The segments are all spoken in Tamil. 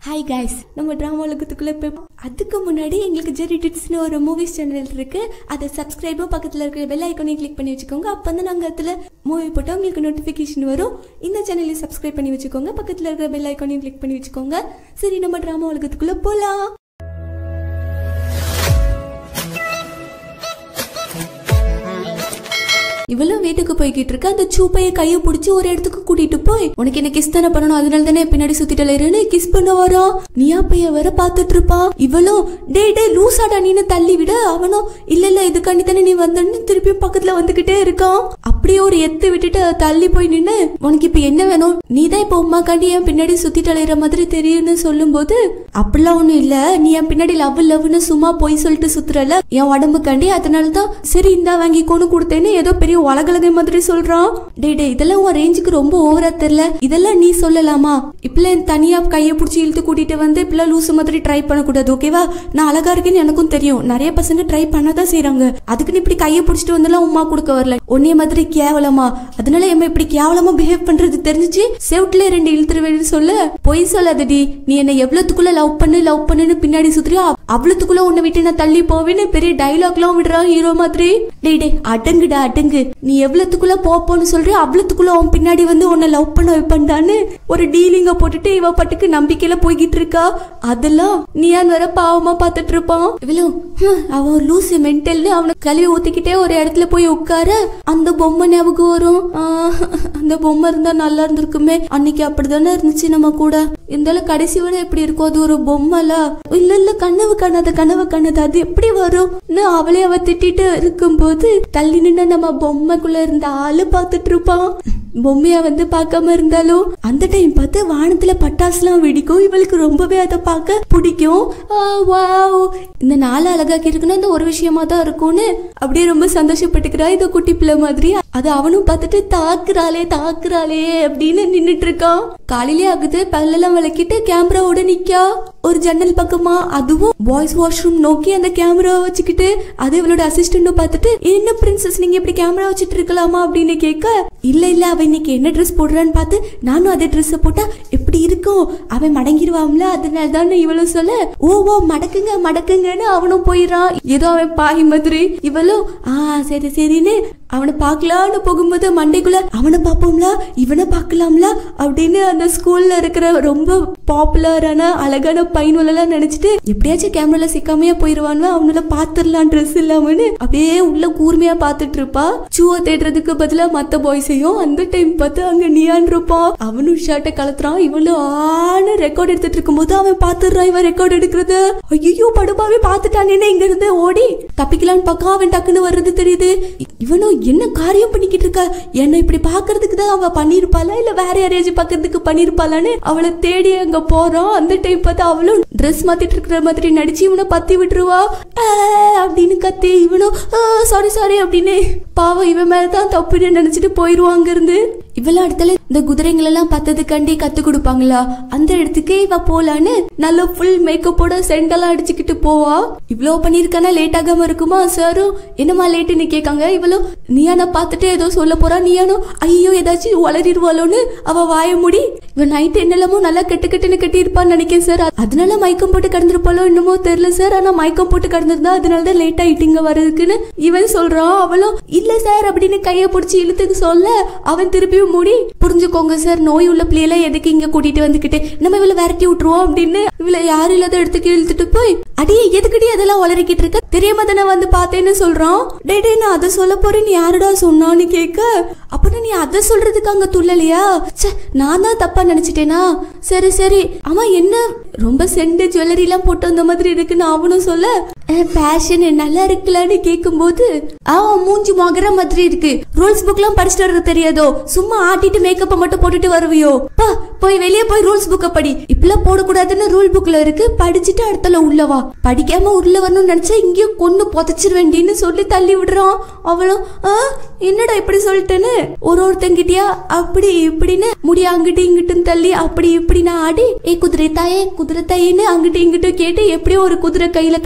ஹாய் கைஸ் நம்ம ட்ராமா உலகத்துக்குள்ளே போய் அதுக்கு முன்னாடி எங்களுக்கு ஜெரி டிட்ஸ்னு ஒரு மூவிஸ் சேனல் இருக்கு அதை சப்ஸ்கிரைபும் பக்கத்தில் இருக்கிற பெல் ஐக்கானையும் கிளிக் பண்ணி வச்சுக்கோங்க அப்போ தான் நாங்கள் அதில் மூவி போட்டால் உங்களுக்கு நோட்டிஃபிகேஷன் வரும் இந்த சேனலையும் சப்ஸ்கிரைப் பண்ணி வச்சுக்கோங்க பக்கத்தில் இருக்கிற பெல் ஐக்கானையும் கிளிக் பண்ணி வச்சுக்கோங்க சரி நம்ம ட்ராமா உலகத்துக்குள்ளே போகலாம் இவளும் வீட்டுக்கு போய்கிட்டு இருக்க அந்த சூப்பைய கையை பிடிச்சி ஒரு இடத்துக்கு கூட்டிட்டு போய் உனக்கு என்ன கிஸ் தானே பண்ணணும் அதனால தானே பின்னாடி சுத்திட்டு கிஸ் பண்ண வரா நீயா பைய வர பாத்துட்டு இருப்பா இவளும் டே டே லூசாடா நீனு தள்ளி விட அவனும் இல்ல இல்ல இதுக்காண்டி தானே நீ வந்தன்னு திருப்பி பக்கத்துல வந்துகிட்டே இருக்கான் அப்படியே ஒரு எத்து விட்டுட்டு தள்ளி போய் நின்னு உனக்கு இப்ப என்ன வேணும் நீ தான் இப்ப உமாக்காண்டி என் பின்னாடி சுத்திட்டு அலையிற மாதிரி தெரியும்னு சொல்லும் போது அப்படிலாம் ஒண்ணும் இல்ல நீ என் பின்னாடி லவ் லவ்னு சும்மா போய் சொல்லிட்டு சுத்துறல என் உடம்புக்காண்டி அதனால தான் சரி இந்தா வாங்கி கொண்டு கொடுத்தேன்னு ஏதோ பெரிய உலகலகை மாதிரி சொல்றான் டே டே இதெல்லாம் உன் ரேஞ்சுக்கு ரொம்ப ஓவரா தெரியல இதெல்லாம் நீ சொல்லலாமா இப்பெல்லாம் தனியா கையை பிடிச்சி இழுத்து கூட்டிட்டு வந்து இப்பெல்லாம் லூசு மாதிரி ட்ரை பண்ணக்கூடாது ஓகேவா நான் அழகா இருக்கேன்னு எனக்கும் தெரியும் நிறைய பசங்க ட்ரை பண்ணதான் செய்றாங்க அதுக்குன்னு இப்படி கையை பிடிச்சிட்டு வந்தெல்லாம் உமா கொடுக்க வரல உன்னைய மாதிரி கேவலமா அதனால எம்ம இப்படி கேவலமா பிஹேவ் பண்றது தெரிஞ்சுச்சு செவுட்ல ரெண்டு இழுத்துருவேன்னு சொல்ல பொய் சொல்லாதடி நீ என்ன எவ்வளவுக்குள்ள லவ் பண்ணு லவ் பண்ணுன்னு பின்னாடி சுத்துறியோ அவ்வளவுக்குள்ள உன்னை விட்டு நான் தள்ளி போவேன்னு பெரிய டைலாக்லாம் விடுறா ஹீரோ மாதிரி டேய் டேய் அடங்குடா அடங்கு நீ எவ்வளவுக்குள்ள போப்போன்னு சொல்றியோ அவ்வளவுக்குள்ள அவன் பின்னாடி வந்து உன்னை லவ் பண்ண வைப்பான்டான்னு ஒரு டீலிங்க போட்டுட்டு இவ பட்டுக்கு நம்பிக்கையில போய்கிட்டு இருக்கா அதெல்லாம் நீயான் வர பாவமா பார்த்துட்டு இருப்பான் இவளும் "ஹம், அவன் லூசு மென்டல்னு அவனை கழுவி ஊத்திக்கிட்டே ஒரு இடத்துல போய் உட்கார அந்த பொம்மை ஞாபகம் வரும் ஆஹ், அந்த பொம்மை இருந்தா நல்லா இருந்திருக்குமே அன்னைக்கு அப்படிதானே இருந்துச்சு நம்ம கூட இருந்தாலும் கடைசி வரை எப்படி இருக்கும் அது ஒரு பொம்மைல இல்ல இல்ல கனவு காணாத கனவு காணாத அது எப்படி வரும்னு அவளே அவ திட்டிட்டு இருக்கும்போது தள்ளி நின்று நம்ம பொம்மைக்குள்ள இருந்த ஆளு பார்த்துட்டு இருப்பான் பொம்மையா வந்து பார்க்காம இருந்தாலும் அந்த டைம் பார்த்து வானத்துல பட்டாசுலாம் வெடிக்கும் இவளுக்கு ரொம்பவே அதை பார்க்க பிடிக்கும் ஆ, வாவ். இந்த நாள் அழகாக்கி இருக்குன்னா இந்த ஒரு விஷயமா தான் இருக்கும்னு அப்படியே ரொம்ப சந்தோஷப்பட்டுக்கிறா இந்த குட்டி பிள்ளை மாதிரி அது அவனும் பார்த்துட்டு தாக்குறாளே தாக்குறாளே அப்படின்னு நின்னுட்டு இருக்கான் காலையிலே ஆகுது பல்லெல்லாம் விளக்கிட்டு கேமராவோட நிக்கா ஒரு ஜன்னல் பக்கமா அதுவும் பாய்ஸ் வாஷ்ரூம் நோக்கி அந்த கேமரா வச்சுக்கிட்டு அது இவளோட அசிஸ்டன்ட் பார்த்துட்டு என்ன பிரின்சஸ் நீங்க இப்படி கேமரா வச்சுட்டு இருக்கலாமா அப்படின்னு கேட்க இல்ல இல்ல அவ இன்னைக்கு என்ன ட்ரெஸ் போடுறான்னு பார்த்து நானும் அதே ட்ரெஸ் போட்டா எப்படி இருக்கும் அவன் மடங்கிடுவான்ல அதனால தான் இவளும் சொல்ல ஓ ஓ மடக்குங்க மடக்குங்கன்னு அவனும் போயிடறான் ஏதோ அவன் பாய் மாதிரி இவளும் ஆ சரி சரின்னு அவனை பார்க்கலான்னு போகும்போது மண்டைக்குள்ள அவனை பார்ப்போம்ல இவனை பார்க்கலாம்ல அப்படின்னு அந்த ஸ்கூல்ல இருக்கிற ரொம்ப பாப்புலரான அழகான பையன்களெல்லாம் நினைச்சிட்டு எப்படியாச்சும் கேமரால சிக்காமையா போயிருவான்ல அவனால பாத்துடலாம் ட்ரெஸ் இல்லாமன்னு அப்படியே உள்ள கூர்மையா பார்த்துட்டு இருப்பா சூவை தேடுறதுக்கு பதிலா மத்த பாய்ஸையும் அந்த டைம் பார்த்து அங்க நியான் இருப்பான் அவனும் ஷர்ட்டை கலத்துறான் இவளும் ஆன்னு ரெக்கார்ட் எடுத்துட்டு இருக்கும்போது அவன் பாத்துடுறான் இவன் ரெக்கார்ட் எடுக்கிறது ஐயோ படுபாவே பாத்துட்டானே இங்க இருந்து ஓடி தப்பிக்கலான்னு பார்க்க அவன் டக்குன்னு வர்றது தெரியுது இ- இவனும் என்ன காரியம் பண்ணிக்கிட்டு இருக்கா என்ன இப்படி பாக்குறதுக்கு தான் அவ பண்ணிருப்பாளா இல்ல வேற யாரையாச்சும் பாக்குறதுக்கு பண்ணிருப்பாளான்னு அவளை தேடி அங்க போறான் அந்த டைம் பார்த்து அவளும் ட்ரெஸ் மாத்திட்டு இருக்கிற மாதிரி நடிச்சு இவனை பத்தி விட்டுருவா "ஆ" அப்படின்னு கத்தி இவனும் சாரி சாரி அப்படின்னு பாவம் இவன் மேலதான் தப்புன்னு நினைச்சிட்டு போயிருவான் அங்க இருந்து இவெல்லாம் இடத்துல இந்த குதிரைங்கள் எல்லாம் பத்ததுக்காண்டி கத்து கொடுப்பாங்களா அந்த இடத்துக்கு இவ போலான்னு நல்ல ஃபுல் மேக்கப்போட சென்டெல்லாம் அடிச்சுக்கிட்டு போவா இவ்வளோ பண்ணிருக்கானா லேட் ஆகாம இருக்குமா சாரும் என்னமா லேட்டுன்னு கேட்காங்க இவளோ நீயானா பார்த்துட்டு ஏதோ சொல்ல போறா நீயானோ ஐயோ ஏதாச்சும் வளரிடுவாளோன்னு அவ வாய மூடி இவன் நைட்டு என்னெல்லாமோ நல்லா கெட்டு கெட்டுன்னு கட்டியிருப்பான்னு நினைக்கிறேன் சார் அதனால மயக்கம் போட்டு கடந்திருப்பாளோ என்னமோ தெரியல சார் ஆனா மயக்கம் போட்டு கடந்திருந்தா அதனால தான் லேட் ஆயிட்டு இங்க வர்றதுக்குன்னு இவன் சொல்றான் அவளும் இல்ல சார் அப்படின்னு கையை பிடிச்சி இழுத்துக்கு சொல்ல அவன் திருப்பியும் மூடி புரிஞ்சுக்கோங்க சார் நோய் உள்ள பிள்ளைகளை எதுக்கு இங்க கூட்டிட்டு வந்துகிட்டு நம்ம இவளை விரட்டி விட்டுருவோம் அப்படின்னு இவளை யாரும் இல்லாத இடத்துக்கு இழுத்துட்டு போய் அடியே எதுக்கடி அதெல்லாம் வளரிக்கிட்டு இருக்க தெரியாம தானே வந்து பார்த்தேன்னு சொல்றான் டே டே நான் அதை சொல்ல போறேன் நீ யாருடா சொன்னான்னு கேட்க அப்ப நீ அதை சொல்றதுக்கு அங்க துள்ளலையா ச்சே நான் தான் தப்பா நினைச்சிட்டேனா சரி சரி அவன் என்ன ரொம்ப செண்டு ஜுவல்லரி எல்லாம் போட்டு வந்த மாதிரி இருக்குன்னு அவனும் சொல்ல பேஷன் நல்லா இருக்கலான்னு கேட்கும்போது அவன் மூஞ்சி மொகர மாதிரி இருக்கு ரூல்ஸ் புக்லாம் படிச்சுட்டு வர்றது தெரியாதோ சும்மா ஆட்டிட்டு மேக்கப்பை மட்டும் போட்டுட்டு வருவியோ பா போய் வெளியே போய் ரூல்ஸ் புக்கை படி இப்பெல்லாம் போடக்கூடாதுன்னு ரூல் புக்ல இருக்கு படிச்சுட்டு அடுத்தல உள்ளவா படிக்காம உள்ள வரணும்னு நினைச்சா இங்கேயும் கொண்டு புதைச்சிருவேண்டின்னு சொல்லி தள்ளி விடுறான் அவளும் "ஆ, என்னடா இப்படி சொல்லிட்டேன்னு ஒரு ஒருத்தங்கிட்டயா அப்படி இப்படின்னு முடிய அங்கிட்டு இங்கிட்டும் தள்ளி அப்படி இப்படின்னு ஆடி ஏ குதிரை தாயே குதிரை தாயேன்னு அங்கிட்டு இங்கிட்டு கேட்டு எப்படியோ ஒரு குதிரை கையில கிடைச்சிருது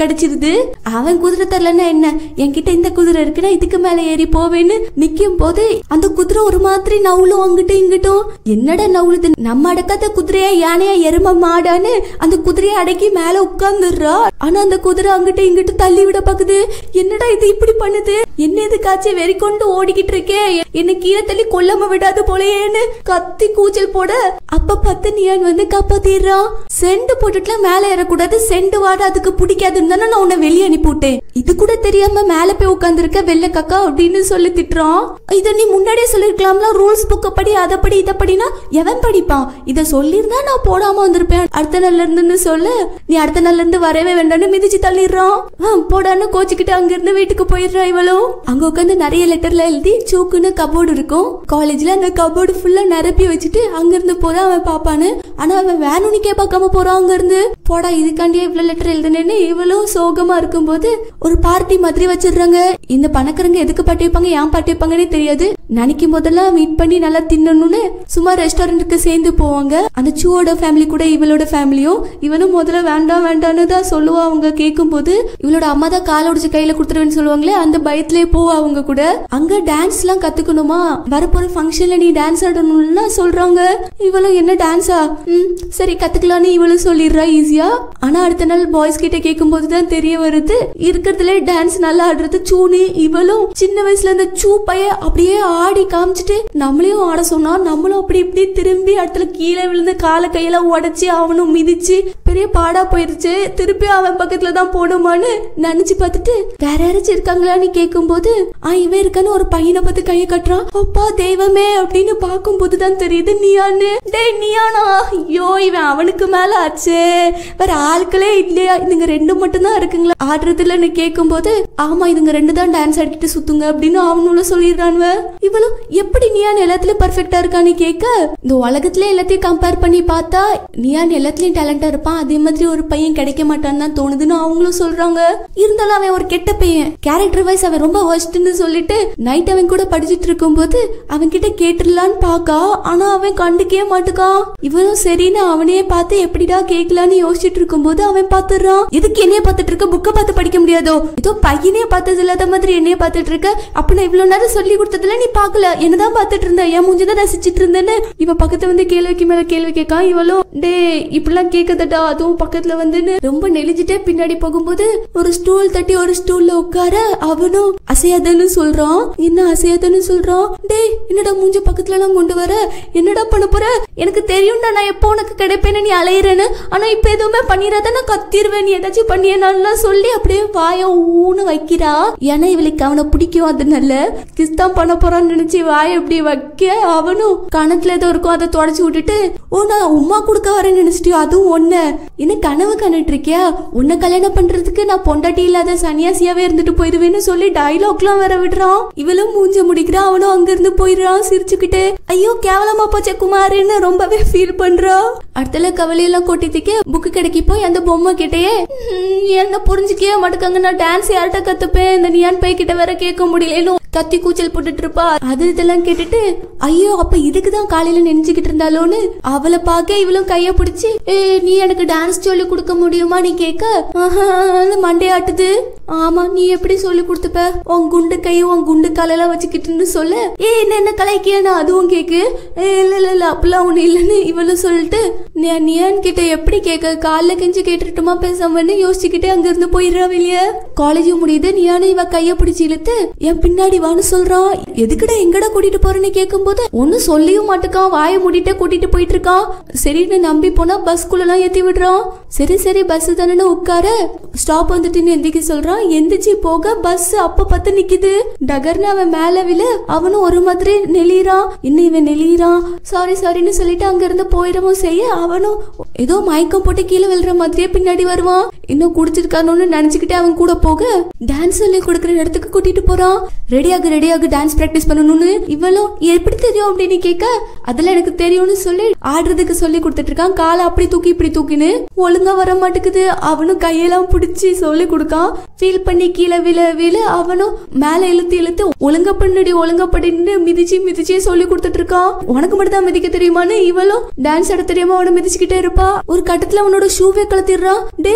போகுது அவன் குதிரை தரலன்னா என்ன என்கிட்ட இந்த குதிரை இருக்குன்னா இதுக்கு மேல ஏறி போவேன்னு நிக்கும் போது அந்த குதிரை ஒரு மாதிரி நவுலும் அங்கிட்டும் இங்கிட்டும் என்னடா நவுலுது நம்ம அடக்காத குதிரையா யானையா எரும மாடான்னு அந்த குதிரையை அடக்கி மேல உட்கார்ந்துடுறா ஆனா அந்த குதிரை அங்கிட்டும் இங்கிட்டும் தள்ளி விட பாக்குது என்னடா இது இப்படி பண்ணுது என்ன இதுக்காச்சும் வெறி கொண்டு ஓடிக்கிட்டு இருக்கே என்ன கீழே தள்ளி கொல்லாம விடாது போலயேன்னு கத்தி கூச்சல் போட அப்ப பத்து நியான் வந்து காப்பாத்திடுறான் செண்டு போட்டுட்டுலாம் மேல ஏறக்கூடாது செண்டு வாட அதுக்கு பிடிக்காதுன்னு தானே நான் உன்னை வெளியே அனுப்பிவிட்டேன் இது கூட தெரியாம மேல போய் உட்காந்துருக்க வெள்ளை கக்கா அப்படின்னு சொல்லி திட்டுறான் இத நீ முன்னாடியே சொல்லிருக்கலாம்ல ரூல்ஸ் புக்க படி அதை படி இதை படினா எவன் படிப்பான் இத சொல்லியிருந்தா நான் போடாம வந்திருப்பேன் அடுத்த நாள்ல இருந்துன்னு சொல்ல நீ அடுத்த நாள்ல இருந்து வரவே வேண்டாம்னு மிதிச்சு தள்ளிடுறான் ஆ, போடான்னு கோச்சுக்கிட்டு அங்க இருந்து வீட்டுக்கு போயிடுறா இவளும் அங்க உட்காந்து நிறைய லெட்டர்ல எழுதி சூக்குன்னு கபோர்டு இருக்கும் காலேஜ்ல அந்த கபோர்டு ஃபுல்லா நிரப்பி வச்சுட்டு அங்க இருந்து போதான் அவன் பாப்பான்னு ஆனா அவன் வேணும்னுக்கே பார்க்காம போறான் அங்க இருந்து போடா இதுக்காண்டியே இவ்வளவு லெட்டர் எழுதுனேன்னு இவளும் சோகமா இருக்கும்போது ஒரு பார்ட்டி மாதிரி வச்சிடுறாங்க இந்த பணக்காரங்க எதுக்கு பாட்டி வைப்பாங்க ஏன் பாட்டி வைப்பாங்கன்னே தெரியாது நினைக்கும் போதெல்லாம் மீட் பண்ணி நல்லா தின்னணும்னு சும்மா ரெஸ்டாரண்ட்டுக்கு சேர்ந்து போவாங்க அந்த சூவோட ஃபேமிலி கூட இவளோட ஃபேமிலியும் இவனும் முதல்ல வேண்டாம் வேண்டாம்னு தான் சொல்லுவா அவங்க கேட்கும்போது இவளோட அம்மா தான் காலை உடிச்சு கையில கொடுத்துருவேன்னு சொல்லுவாங்களே அந்த பயத்திலே போவா அவங்க கூட அங்க டான்ஸ் எல்லாம் கத்துக்கணுமா வரப்போற ஃபங்க்ஷன்ல நீ டான்ஸ் ஆடணும்னா சொல்றாங்க இவளும் என்ன டான்ஸா ம் சரி கத்துக்கலாம்னு இவளும் சொல்லிடுறா ஈஸியா ஆனா அடுத்த நாள் பாய்ஸ் கிட்ட கேட்கும்போது தான் தெரிய வருது இருக்கிறதுல டான்ஸ் நல்லா ஆடுறது சூனு இவளும் சின்ன வயசுல இந்த சூ பைய அப்படியே ஆடி காமிச்சிட்டு நம்மளையும் ஆட சொன்னா நம்மளும் அப்படி இப்படி திரும்பி இடத்துல கீழே விழுந்து காலை கையெல்லாம் உடைச்சு அவனும் மிதிச்சு பெரிய பாடா போயிருச்சு திருப்பி அவன் பக்கத்துல தான் போகணுமான்னு நினைச்சு பார்த்துட்டு வேற யாராச்சும் இருக்காங்களான்னு கேட்கும்போது ஆ இவன் இருக்கான்னு ஒரு பையனை பார்த்து கையை கட்டுறான் அப்பா தெய்வமே அப்படின்னு பார்க்கும்போது தான் தெரியுது நீயான்னு டேய் நீயானா ஐயோ இவன் அவனுக்கு மேல ஆச்சே வேற ஆட்களே இல்லையா இதுங்க ரெண்டு மட்டும் தான் இருக்குங்களா ஆடுறதுலன்னு கேட்கும்போது ஆமா இதுங்க ரெண்டு தான் டான்ஸ் ஆடிக்கிட்டு சுத்துங்க அப்படின்னு அவனுள்ள சொல்லிடுறானுவ இவளும் எப்படி நியான் எல்லாத்துலயும் பர்ஃபெக்டா இருக்கான்னு கேட்க இந்த உலகத்துல எல்லாத்தையும் கம்பேர் பண்ணி பார்த்தா நியான் எல்லாத்துலயும் டேலண்டா இருப்பான் அதே மாதிரி ஒரு பையன் கிடைக்க மாட்டான்னு தான் தோணுதுன்னு அவங்களும் சொல்றாங்க இருந்தாலும் அவன் ஒரு கெட்ட பையன் கேரக்டர் வைஸ் அவன் ரொம்ப ஒஸ்ட்னு சொல்லிட்டு நைட் அவன் கூட படிச்சிட்டு இருக்கும்போது அவன் கிட்ட கேட்டுடலான்னு பாக்கா ஆனா அவன் கண்டுக்கவே மாட்டுக்கான் இவனும் சரின்னு அவனையே பார்த்து எப்படிடா கேட்கலான்னு யோசிச்சுட்டு இருக்கும்போது அவன் பாத்துறான் எதுக்கு என்னைய பார்த்துட்டு இருக்க புக்கை பார்த்து படிக்க முடியாதோ ஏதோ பையனே பார்த்தது இல்லாத மாதிரி என்னைய பார்த்துட்டு இருக்க அப்ப நான் இவ்வளவு நேரம் சொல்லி கொடுத்ததுல நீ பார்க்கல என்னதான் பார்த்துட்டு இருந்த என் மூஞ்சிதான் ரசிச்சிட்டு இருந்தேன்னு இவ பக்கத்துல வந்து கேள்விக்கு மேல கேள்வி கேட்கான் இவளும் டே இப்படிலாம் கேட்கதட்டா அதுவும் பக்கத்துல வந்துன்னு ரொம்ப நெளிஞ்சிட்டே பின்னாடி போகும்போது ஒரு ஸ்டூல் தட்டி ஒரு ஸ்டூல்ல உட்கார அவனும் அசையாதன்னு சொல்றான் என்ன அசையாதன்னு சொல்றான் டேய் என்னடா மூஞ்ச பக்கத்துல எல்லாம் கொண்டு வர என்னடா பண்ண போற எனக்கு தெரியும்டா நான் எப்போ உனக்கு கிடைப்பேன்னு நீ அலையிறேன்னு ஆனா இப்ப எதுவுமே பண்ணிடாத நான் கத்திருவேன் நீ ஏதாச்சும் பண்ணியனாலாம் சொல்லி அப்படியே வாய ஊன்னு வைக்கிறா ஏன்னா இவளுக்கு அவனை பிடிக்கும் அதனால கிஸ் தான் பண்ண போறான்னு நினைச்சு வாய இப்படி வைக்க அவனும் கணத்துல ஏதோ இருக்கும் அதை தொடச்சு விட்டுட்டு ஓ நான் உமா கொடுக்க வரேன்னு நினைச்சிட்டியோ அதுவும் ஒண்ணு என்ன கனவு கண்டுட்டு இருக்கியா உன்னை கல்யாணம் பண்றதுக்கு நான் பொண்டாட்டி இல்லாத சன்னியாசியாவே இருந்துட்டு போயிருவேன்னு சொல்லி டைலாக்லாம் வேற விடுறான் இவளும் மூஞ்ச முடிக்கிறா அவனும் அங்க இருந்து போயிடுறான் சிரிச்சுக்கிட்டு ஐயோ கேவலமா போச்சே குமாருன்னு ரொம்பவே ஃபீல் பண்றா அடுத்தல கவலையெல்லாம் கொட்டித்துக்கே புக்கு கடைக்கு போய் அந்த பொம்மை கிட்டயே "ம், என்ன புரிஞ்சுக்கவே மாட்டுக்காங்க நான் டான்ஸ் யார்கிட்ட கத்துப்பேன் இந்த நியான் பை கிட்ட வேற கேட்க முடியல கத்தி கூச்சல் போட்டுட்டு இருப்பா அது இதெல்லாம் கேட்டுட்டு ஐயோ அப்ப இதுக்கு தான் காலையில நெஞ்சுக்கிட்டு இருந்தாலோன்னு அவளை பார்க்க இவளும் கைய பிடிச்சி ஏ நீ எனக்கு டான்ஸ் சொல்லி கொடுக்க முடியுமா நீ கேட்க "ஆஹா, மண்டையாட்டுது ஆமா நீ எப்படி சொல்லி கொடுத்துப்ப உன் குண்டு கை உன் குண்டு காலெல்லாம் வச்சுக்கிட்டுன்னு சொல்ல ஏ என்ன என்ன கலைக்கியானா அதுவும் கேக்கு "ஏ, இல்ல இல்ல இல்ல அப்பெல்லாம் ஒண்ணு இல்லைன்னு இவளும் சொல்லிட்டு "நீ- நியான் கிட்ட எப்படி கேட்க காலைல கெஞ்சு கேட்டுட்டுமா பேசாமன்னு யோசிச்சுக்கிட்டே அங்க இருந்து போயிடுறா வெளியே காலேஜ் முடியுது நியானும் இவ கைய பிடிச்சு இழுத்து என் பின்னாடி வான்னு சொல்றான் எதுக்குடா எங்கடா கூட்டிட்டு போறேன்னு கேட்கும்போது ஒன்னும் சொல்லியும் மாட்டுக்கான் வாயை மூடிட்டே கூட்டிட்டு போயிட்டு இருக்கான் சரின்னு நம்பி போனா பஸ்குள்ள எல்லாம் ஏத்தி விடுறான் சரி சரி பஸ் தானே உட்கார ஸ்டாப் வந்துட்டுன்னு எந்திரிக்க சொல்றான் எந்திரிச்சு போக பஸ் அப்ப பத்து நிக்குது டகர்னு அவன் மேல விழ அவனும் ஒரு மாதிரி நெளிறான் இன்னும் இவன் நெளிறான் சாரி சாரின்னு சொல்லிட்டு அங்க இருந்து போயிடவும் செய்ய அவனும் ஏதோ மயக்கம் போட்டு கீழே விழுற மாதிரியே பின்னாடி வருவான் இன்னும் குடிச்சிருக்கானு நினைச்சுக்கிட்டே அவன் கூட போக டான்ஸ் சொல்லி கொடுக்குற இடத்துக்கு கூட்டிட்டு போறான் ரெடியாக ரெடியாக டான்ஸ் பிராக்டிஸ் பண்ணணும்னு இவளும் எப்படி தெரியும் அப்படின்னு கேட்க அதெல்லாம் எனக்கு தெரியும்னு சொல்லி ஆடுறதுக்கு சொல்லி கொடுத்துட்டு இருக்கான் காலை அப்படி தூக்கி இப்படி தூக்கின்னு ஒழுங்கா வர மாட்டேங்குது அவனும் கையெல்லாம் பிடிச்சி சொல்லி கொடுக்கான் ஃபீல் பண்ணி கீழே விழ விழ அவனும் மேல இழுத்து இழுத்து ஒழுங்கா பண்ணடி ஒழுங்கா பண்ணிட்டு மிதிச்சு மிதிச்சே சொல்லி கொடுத்துட்டு இருக்கான் உனக்கு மட்டும் தான் மிதிக்க தெரியுமான்னு இவளும் டான்ஸ் ஆட தெரியாம அவனை மிதிச்சுக்கிட்டே இருப்பா ஒரு கட்டத்துல அவனோட ஷூவே கலத்திடுறான் டேய் மிதி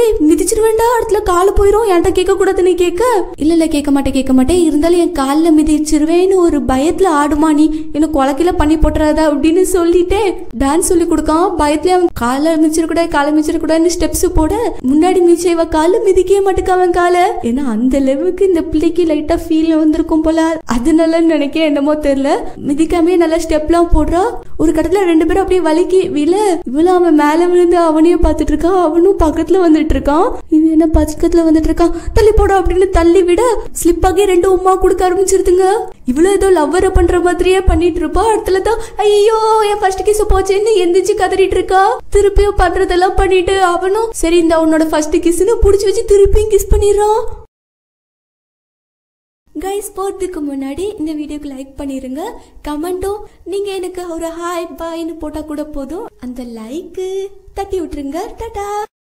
மிதிச்சிருவேண்டா இடத்துல காலு போயிரும் என்கிட்ட கேட்க கூடாதுன்னு கேட்க இல்ல இல்ல கேட்க மாட்டேன் கேட்க மாட்டேன் இருந்தாலும் என் காலில் மிதிச்சிருவேன்னு ஒரு பயத்துல ஆடுமா நீ என்ன கொலக்கில பண்ணி போட்டுறாத அப்படின்னு சொல்லிட்டே டான்ஸ் சொல்லி கொடுக்கான் பயத்துல அவன் காலை மிதிச்சிடக்கூடாது காலை மிதிச்சிடக்கூடாதுன்னு ஸ்டெப்ஸ் போட முன்னாடி மிதிச்ச இவ காலை மிதிக்கவே மாட்டுக்க அவன் காலை ஏன்னா அந்த லெவலுக்கு இந்த பிள்ளைக்கு லைட்டா ஃபீல் வந்திருக்கும் போல அதனால நினைக்க என்னமோ தெரியல மிதிக்காமே நல்லா ஸ்டெப்லாம் போடுறா ஒரு கட்டத்துல ரெண்டு பேரும் அப்படியே வலிக்கி விழ இவ்வளவு அவன் மேல விழுந்து அவனையும் பார்த்துட்டு இருக்கான் அவனும் பக்கத்துல வந்துட்டு இருக்கான் இவன் என்ன பக்கத்துல வந்துட்டு இருக்கான் தள்ளி போட அப்படின்னு தள்ளி விட ஸ்லிப் ஆகி ரெண்டு உமா கொடுக்க ஆரம்பிச்சிருதுங்க இவ்வளவு ஏதோ லவ்வரை பண்ற மாதிரியே பண்ணிட்டு இருப்பா இடத்துல தான் ஐயோ என் ஃபர்ஸ்ட் கிஸ் போச்சேன்னு எந்திரிச்சு கதறிட்டு இருக்கா திருப்பியும் பண்றதெல்லாம் பண்ணிட்டு அவனும் சரி இந்த அவனோட ஃபர்ஸ்ட் கிஸ்னு புடிச்சு வச்சு திருப்பியும் கிஸ் பண்ணிடுறான் கைஸ் போகிறதுக்கு முன்னாடி இந்த வீடியோக்கு லைக் பண்ணிருங்க கமெண்ட்டும் நீங்கள் எனக்கு ஒரு ஹாய் பாய்னு போட்டால் கூட போதும் அந்த லைக்கு தட்டி விட்டுருங்க டாடா